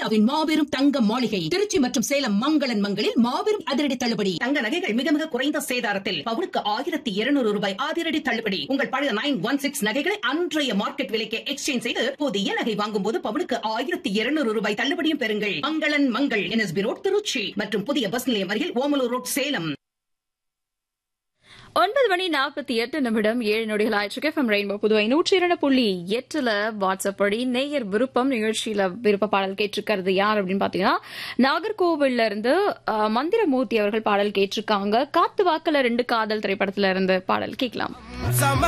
இந்தியாவின் மாபெரும் தங்க மாளிகை திருச்சி மற்றும் சேலம் மங்களன் மங்களில் மாபெரும் அதிரடி தள்ளுபடி தங்க நகைகள் மிக மிக குறைந்த சேதாரத்தில் பவுனுக்கு ஆயிரத்தி இருநூறு ரூபாய் அதிரடி தள்ளுபடி உங்கள் பழைய நைன் ஒன் சிக்ஸ் நகைகளை அன்றைய மார்க்கெட் விலைக்கு எக்ஸ்சேஞ்ச் செய்து புதிய நகை வாங்கும் போது பவுனுக்கு ஆயிரத்தி இருநூறு ரூபாய் தள்ளுபடியும் பெறுங்கள் மங்களன் மங்கள் என்எஸ்பி ரோட் திருச்சி மற்றும் புதிய பஸ் நிலையம் அருகில் ஓமலூர் ரோட் சேலம் ஒன்பது மணி நாற்பத்தி எட்டு நிமிடம் ஏழு நொடிகள் ஆயிடுச்சு எஃப்எம் ரெயின்போ புதுவை நூற்றி இரண்டு புள்ளி எட்டுல வாட்ஸ்அப் படி நேயர் விருப்பம் நிகழ்ச்சியில விருப்ப பாடல் கேட்டிருக்கிறது யார் அப்படின்னு பாத்தீங்கன்னா நாகர்கோவில்ல இருந்து அஹ், மந்திரமூர்த்தி அவர்கள் பாடல் கேட்டிருக்காங்க காத்து வாக்குல ரெண்டு காதல் திரைப்படத்துல இருந்து பாடல் கேட்கலாம்